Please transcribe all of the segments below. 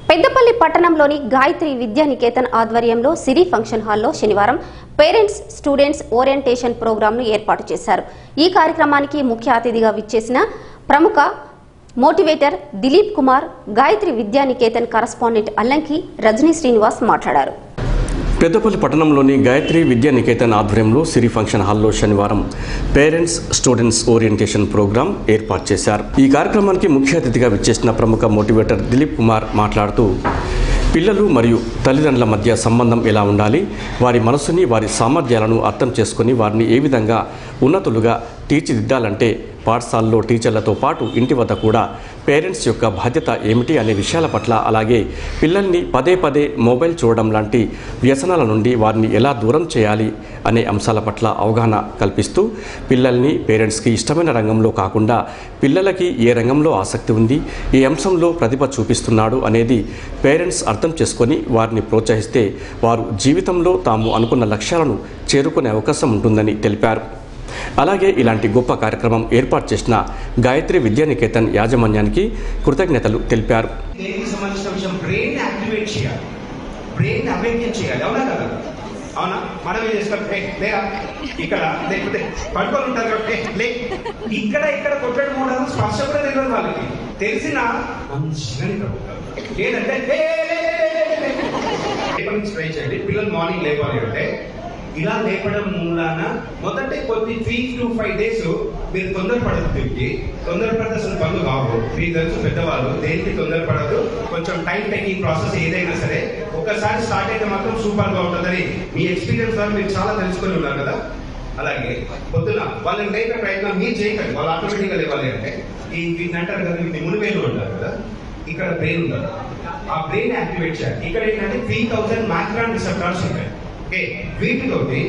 పెద్దపల్లి పట్టణంలోని గాయత్రి విద్యానికేతన్ ఆధ్వర్యంలో సిరి ఫంక్షన్ హాల్లో శనివారం పేరెంట్స్ స్టూడెంట్స్ ఓరియంటేషన్ ప్రోగ్రాంను ఏర్పాటు చేశారు ఈ కార్యక్రమానికి ముఖ్య అతిథిగా విచ్చేసిన ప్రముఖ మోటివేటర్ దిలీప్ కుమార్ గాయత్రి విద్యానికేతన్ కరస్పాండెంట్ అల్లంకి రజనీ శ్రీనివాస్ మాట్లాడారు పెద్దపల్లి పట్టణంలోని గాయత్రి విద్యా నికేతన్ ఆధ్వర్యంలో సిరి ఫంక్షన్ హాల్లో శనివారం పేరెంట్స్ స్టూడెంట్స్ ఓరియంటేషన్ ప్రోగ్రాం ఏర్పాటు చేశారు ఈ కార్యక్రమానికి ముఖ్య అతిథిగా విచ్చేసిన ప్రముఖ మోటివేటర్ దిలీప్ కుమార్ మాట్లాడుతూ పిల్లలు మరియు తల్లిదండ్రుల మధ్య సంబంధం ఎలా ఉండాలి వారి మనసుని వారి సామర్థ్యాలను అర్థం చేసుకొని వారిని ఏ విధంగా ఉన్నతులుగా తీర్చిదిద్దాలంటే పాఠశాలలో టీచర్లతో పాటు ఇంటి వద్ద కూడా పేరెంట్స్ యొక్క బాధ్యత ఏమిటి అనే విషయాల పట్ల అలాగే పిల్లల్ని పదే పదే మొబైల్ చూడడం లాంటి వ్యసనాల నుండి వారిని ఎలా దూరం చేయాలి అనే అంశాల పట్ల అవగాహన కల్పిస్తూ పిల్లల్ని పేరెంట్స్కి ఇష్టమైన రంగంలో కాకుండా పిల్లలకి ఏ రంగంలో ఆసక్తి ఉంది ఏ అంశంలో ప్రతిభ చూపిస్తున్నాడు అనేది పేరెంట్స్ అర్థం చేసుకొని వారిని ప్రోత్సహిస్తే వారు జీవితంలో తాము అనుకున్న లక్ష్యాలను చేరుకునే అవకాశం ఉంటుందని తెలిపారు అలాగే ఇలాంటి గొప్ప కార్యక్రమం ఏర్పాటు చేసిన గాయత్రి విద్యానికేతన్ యాజమాన్యానికి కృతజ్ఞతలు తెలిపారు దేనికి సంబంధించిన విషయం బ్రెయిన్ యాక్టివేట్ చేయాలి బ్రెయిన్ అవేకెన్ చేయాలి అవునా కదా అవునా మనం ఏం చేస్తాం "ఏ, లేరా ఇక్కడ లేకపోతే పడుకొని ఉంటారు కాబట్టి "ఏ, లే ఇక్కడ ఇక్కడ కొట్టడం కూడా స్పర్శ కూడా తెలియదు వాళ్ళకి తెలిసిన మంచిగా నిద్రపోతారు లేదంటే "ఏ, లే, లే, లే, లే, లే." రేపటి నుంచి ట్రై చేయండి పిల్లలు మార్నింగ్ లేవాలి అంటే ఇలా లేపడం మూలాన మొదటి కొద్ది త్రీ టు ఫైవ్ డేస్ మీరు తొందరపడదు తిరిగి తొందరపడితే అసలు పనులు కావు మీకు తెలుసు పెద్దవాళ్ళు దేనికి తొందరపడదు కొంచెం టైం టేకింగ్ ప్రాసెస్ ఏదైనా సరే ఒకసారి స్టార్ట్ అయితే మాత్రం సూపర్ గా ఉంటుందని మీ ఎక్స్పీరియన్స్ ద్వారా మీరు చాలా తెలుసుకొని ఉన్నారు కదా అలాగే పొద్దున వాళ్ళని లేపే ప్రయత్నం మీరు చేయకండి వాళ్ళు ఆటోమేటిక్ గా లేవాలి అంటే ఈ వీటిని అంటారు కదా వీటిని మునివేలు ఉంటారు కదా ఇక్కడ బ్రెయిన్ ఉంటుంది ఆ బ్రెయిన్ యాక్టివేట్ చేయాలి ఇక్కడ ఏంటంటే త్రీ థౌసండ్ మైక్రాన్ రిసెప్టార్స్ ఉంటాయి ఓకే వీటితోటి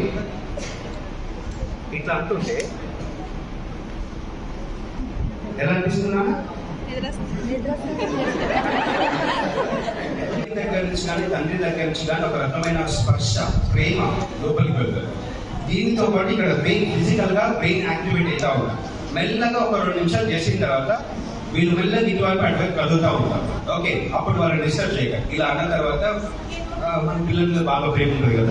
ఇట్లా అంటుంటే ఎలా అనిపిస్తున్నా తల్లి దగ్గర నుంచి కానీ తండ్రి దగ్గర నుంచి కానీ ఒక రకమైన స్పర్శ ప్రేమ లోపలికి వెళ్తుంది దీనితో పాటు ఇక్కడ బ్రెయిన్ ఫిజికల్ గా బ్రెయిన్ యాక్టివేట్ అవుతా ఉంది మెల్లగా ఒక రెండు నిమిషాలు చేసిన తర్వాత వీళ్ళు మెల్లగా ఇటువైపు అటువైపు కదులుతూ ఉంటారు ఓకే అప్పుడు వాళ్ళని డిస్టర్బ్ చేయకండి ఇలా అన్న తర్వాత ఆ, మన పిల్లల మీద బాగా ప్రేమ ఉంటుంది కదా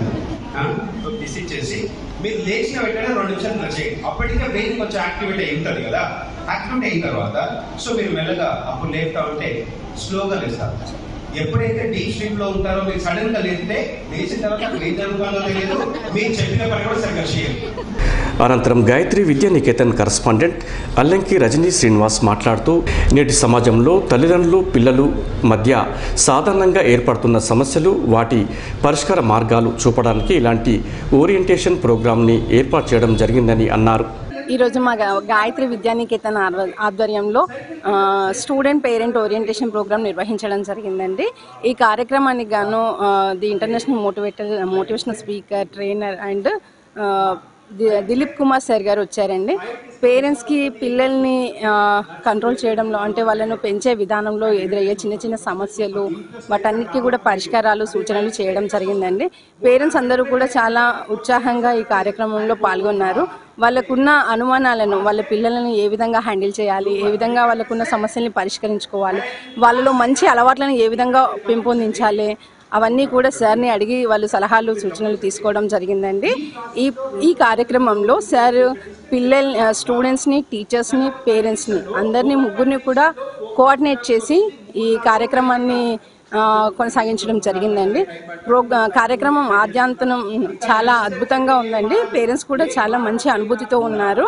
డిసైడ్ చేసి మీరు లేచిన వెంటనే రెండు నిమిషాలు ఇలా చేయండి అప్పటికే బ్రెయిన్ కొంచెం యాక్టివేట్ అయి ఉంటుంది కదా యాక్టివేట్ అయిన తర్వాత సో మీరు మెల్లగా అప్పుడు లేపుతా ఉంటే స్లోగా లేస్తారు ఎప్పుడైతే డీప్ స్లీప్ లో ఉంటారో మీరు సడన్ గా లేస్తే లేచిన తర్వాత అక్కడ ఏం జరుగుతుందో తెలియదు మీరు చెప్పిన పని కూడా సరిగ్గా చేయరు అనంతరం గాయత్రి విద్యానికేతన్ కరస్పాండెంట్ అల్లంకి రజనీ శ్రీనివాస్ మాట్లాడుతూ నేటి సమాజంలో తల్లిదండ్రులు పిల్లలు మధ్య సాధారణంగా ఏర్పడుతున్న సమస్యలు వాటి పరిష్కార మార్గాలు చూపడానికి ఇలాంటి ఓరియంటేషన్ ప్రోగ్రాంని ఏర్పాటు చేయడం జరిగిందని అన్నారు ఈరోజు మా గా- గాయత్రి విద్యానికేతన్ ఆధ్వ- ఆధ్వర్యంలో ఆ, స్టూడెంట్ పేరెంట్ ఓరియంటేషన్ ప్రోగ్రామ్ నిర్వహించడం జరిగిందండి ఈ కార్యక్రమానికి గాను uh, the international motivator motivational speaker trainer and uh, the- Dilip Kumar sir గారు వచ్చారండి పేరెంట్స్కి పిల్లల్ని ఆ, కంట్రోల్ చేయడంలో అంటే వాళ్ళను పెంచే విధానంలో ఎదురయ్యే చిన్న చిన్న సమస్యలు వాటన్నిటికీ కూడా పరిష్కారాలు సూచనలు చేయడం జరిగిందండి పేరెంట్స్ అందరూ కూడా చాలా ఉత్సాహంగా ఈ కార్యక్రమంలో పాల్గొన్నారు వాళ్ళకున్న అనుమానాలను వాళ్ళ పిల్లలను ఏ విధంగా హ్యాండిల్ చేయాలి ఏ విధంగా వాళ్ళకున్న సమస్యల్ని పరిష్కరించుకోవాలి వాళ్ళలో మంచి అలవాట్లను ఏ విధంగా పెంపొందించాలి అవన్నీ కూడా సార్ని అడిగి వాళ్ళు సలహాలు సూచనలు తీసుకోవడం జరిగిందండి ఈ ఈ కార్యక్రమంలో సార్ పిల్లల్ స్టూడెంట్స్ని టీచర్స్ని పేరెంట్స్ని అందరినీ ముగ్గురిని కూడా కోఆర్డినేట్ చేసి ఈ కార్యక్రమాన్ని ఆ, కొనసాగించడం జరిగిందండి ప్రో కార్యక్రమం ఆద్యాంతనం చాలా అద్భుతంగా ఉందండి పేరెంట్స్ కూడా చాలా మంచి అనుభూతితో ఉన్నారు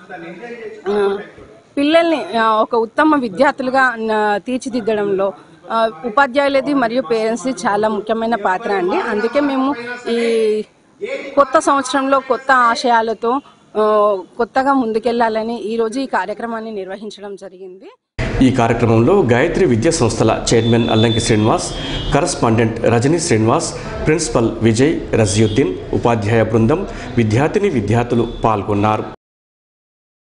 ఆ, పిల్లల్ని ఆ, ఒక ఉత్తమ విద్యార్థులుగా ఆ, తీర్చిదిద్దడంలో ఆ, ఉపాధ్యాయులది మరియు పేరెంట్స్ది చాలా ముఖ్యమైన పాత్ర అండి అందుకే మేము ఈ కొత్త సంవత్సరంలో కొత్త ఆశయాలతో ఆ, కొత్తగా ముందుకెళ్లాలని ఈరోజు ఈ కార్యక్రమాన్ని నిర్వహించడం జరిగింది ఈ కార్యక్రమంలో గాయత్రి విద్యా సంస్థల chairman Allanki Srinivas correspondent Rajani Srinivas principal Vijay Raziuddin ఉపాధ్యాయ బృందం విద్యార్థిని విద్యార్థులు పాల్గొన్నారు